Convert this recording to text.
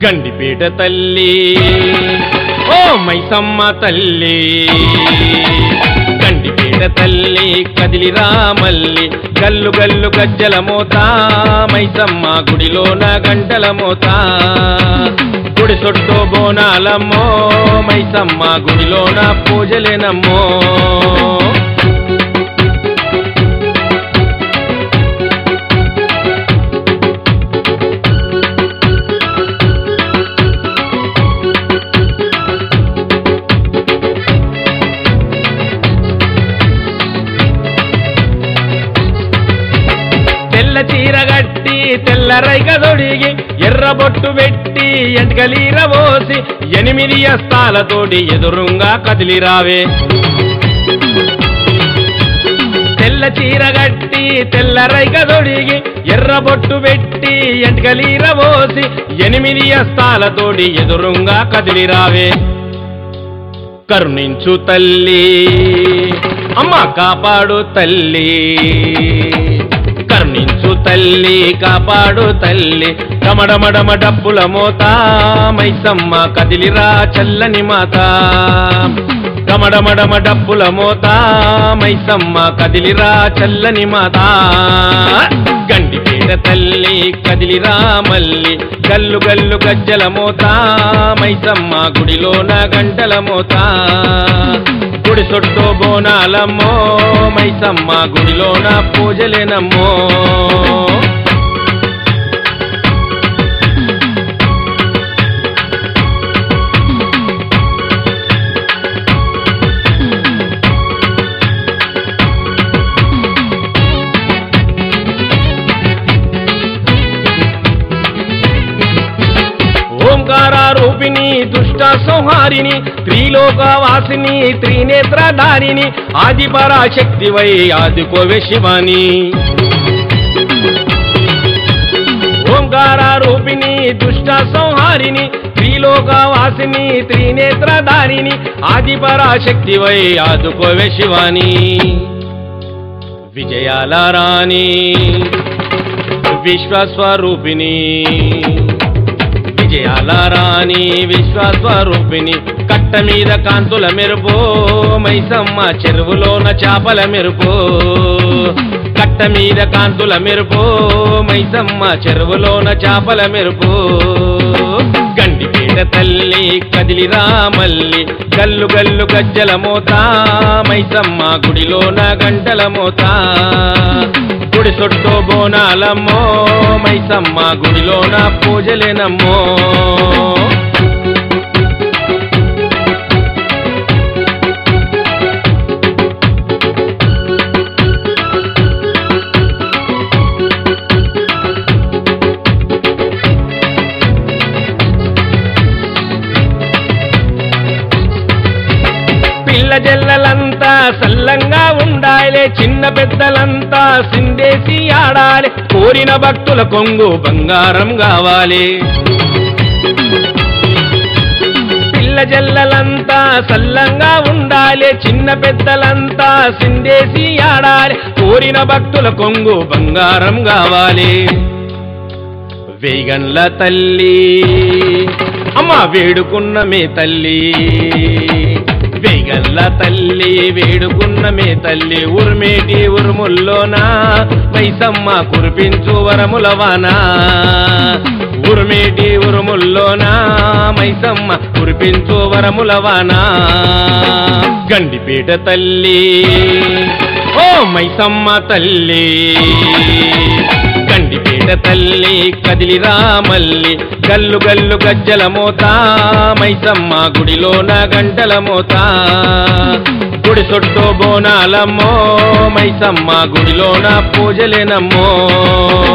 గండిపేట తల్లి ఓ మైసమ్మ తల్లి గండిపేట తల్లి కదిలిరా మల్లి గల్లు గల్లు గజ్జల మోత మైసమ్మ గుడిలోన గంటల మోత గుడి చుట్టూ బోనాలమ్మో మైసమ్మ గుడిలోన పూజలేనమ్మో తెల్ల చీర గట్టి తెల్ల రైగ దొడిగి ఎర్ర బొట్టు పెట్టి ఎంటకలీర పోసి ఎనిమిది అస్తాలతోటి ఎదురుంగా కదిలిరావే తెల్ల చీర గట్టి తెల్ల రైగ దొడిగి ఎర్ర బొట్టు పెట్టి ఎంటకలీర పోసి ఎనిమిది అస్తాలతోటి ఎదురుంగా కదిలిరావే కరుణించు తల్లి అమ్మ కాపాడు తల్లి కరుణించు తల్లి కాపాడు తల్లి డమడమడమ డబ్బుల మోత మైసమ్మ కదిలిరా చల్లని మాత డమడమడమ డబ్బుల మోత మైసమ్మ కదిలిరా చల్లని మాత గండిపేట తల్లి కదిలిరా మల్లి గల్లు గల్లు గజ్జల మోత మైసమ్మ గుడిలోన గంటల మోత గుడి చుట్టూ బోనాలమ్మో మైసమ్మ గుడిలోన పూజలేనమ్మో ఓంకార రూపిణి దుష్ట సంహారిణి త్రిలోకవాసిని త్రినేత్రధారిణి ఆది పరాశక్తివై ఆదికోవే శివాని ఓంకార రూపిణి దుష్ట సంహారిణి త్రిలోకవాసిని త్రినేత్రధారిణి ఆది పరాశక్తివై ఆదుకోవే శివాని విజయాల రాణి విశ్వస్వరూపిణి విజయాల రాణి విశ్వస్వరూపిణి కట్ట మీద కాంతుల మెరుపు మైసమ్మ చెరువులోన చేపల మెరుపు కట్ట మీద కాంతుల మెరుపు మైసమ్మ చెరువులోన చేపల మెరుపు గండిపేట తల్లి కదిలిరా మల్లి గల్లు గల్లు గజ్జల మోత మైసమ్మ గుడిలోన గంటల మోత గుడి చుట్టూ బోనాలమ్మో మైసమ్మ గుడిలోన పూజలేనమ్మో పిల్ల జల్లలంతా సల్లంగా ఉండాలే చిన్న పెద్దలంతా సిందేసి ఆడాలి కోరిన భక్తుల కొంగు బంగారం కావాలి పిల్ల జల్లలంతా సల్లంగా ఉండాలి చిన్న పెద్దలంతా సిందేసి ఆడాలి కోరిన భక్తుల కొంగు బంగారం కావాలి వేగన్ల తల్లి అమ్మ వేడుకున్న మే తల్లి వేగన్ల తల్లి వేడుకున్న మే తల్లి ఉర్మేటి ఉరుముల్లోనా మైసమ్మ కురిపించు వరములవానా ఉరుమేటి ఉరుముల్లోనా మైసమ్మ కురిపించు వరములవానా గండిపేట తల్లి ఓ మైసమ్మ తల్లి గండిపేట తల్లి కదిలిరా మల్లి గల్లు గల్లు గజ్జల మోత మైసమ్మ గుడిలోన గంటల మోత గుడి చుట్టూ బోనాలమ్మో మైసమ్మ గుడిలోన పూజలేనమ్మో